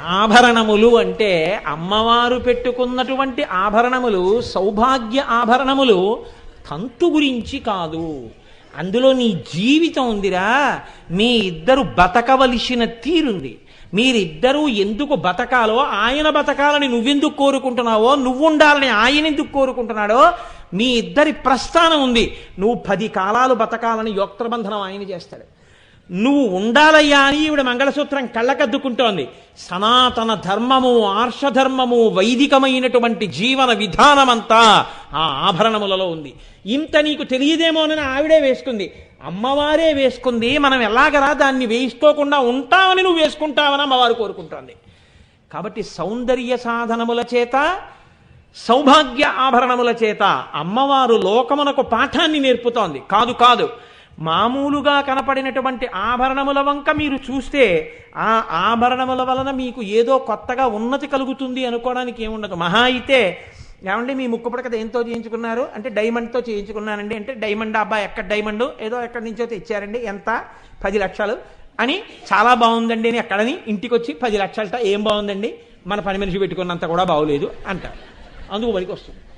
ఆభరణములు అంటే అమ్మవారు పెట్టుకున్నటువంటి ఆభరణములు సౌభాగ్య ఆభరణములు తంతు గురించి కాదు అందులో నీ జీవితం ఉందిరా మీ ఇద్దరు బతకవలసిన తీరుంది మీరిద్దరూ ఎందుకు బతకాలో ఆయన బతకాలని నువ్వెందుకు కోరుకుంటున్నావో నువ్వు ఉండాలని ఆయన ఎందుకు కోరుకుంటున్నాడో మీ ఇద్దరి ప్రస్థానం ఉంది నువ్వు పది కాలాలు బతకాలని యోక్త్రబంధనం ఆయన చేస్తాడు నువ్వు ఉండాలయ్యా అని ఈవిడ మంగళసూత్రం కళ్ళకద్దుకుంటోంది సనాతన ధర్మము ఆర్షధర్మము వైదికమైనటువంటి జీవన విధానమంతా ఆ ఆభరణములలో ఉంది ఇంత నీకు తెలియదేమోనని ఆవిడే వేసుకుంది అమ్మవారే వేసుకుంది మనం ఎలాగరా దాన్ని వేసుకోకుండా ఉంటామని నువ్వు వేసుకుంటావని అమ్మవారు కోరుకుంటోంది కాబట్టి సౌందర్య సాధనముల చేత సౌభాగ్య ఆభరణముల చేత అమ్మవారు లోకమునకు పాఠాన్ని నేర్పుతోంది కాదు కాదు మామూలుగా కనపడినటువంటి ఆభరణముల వంక మీరు చూస్తే ఆ ఆభరణముల వలన మీకు ఏదో కొత్తగా ఉన్నతి కలుగుతుంది అనుకోవడానికి ఏముండదు మహా అయితే ఏమండి మీ ముక్కు పుడక దేంతో చేయించుకున్నారు అంటే డైమండ్తో చేయించుకున్నానండి అంటే డైమండ్ అబ్బా ఎక్కడ డైమండ్ ఏదో ఎక్కడి నుంచో తెచ్చారండి ఎంత పది లక్షలు అని చాలా బాగుందండి అని ఎక్కడని ఇంటికి వచ్చి పది లక్షలట ఏం బాగుందండి మన పని మనిషి పెట్టుకున్నంత కూడా బాగోలేదు అంటారు అందుకు పనికి వస్తుంది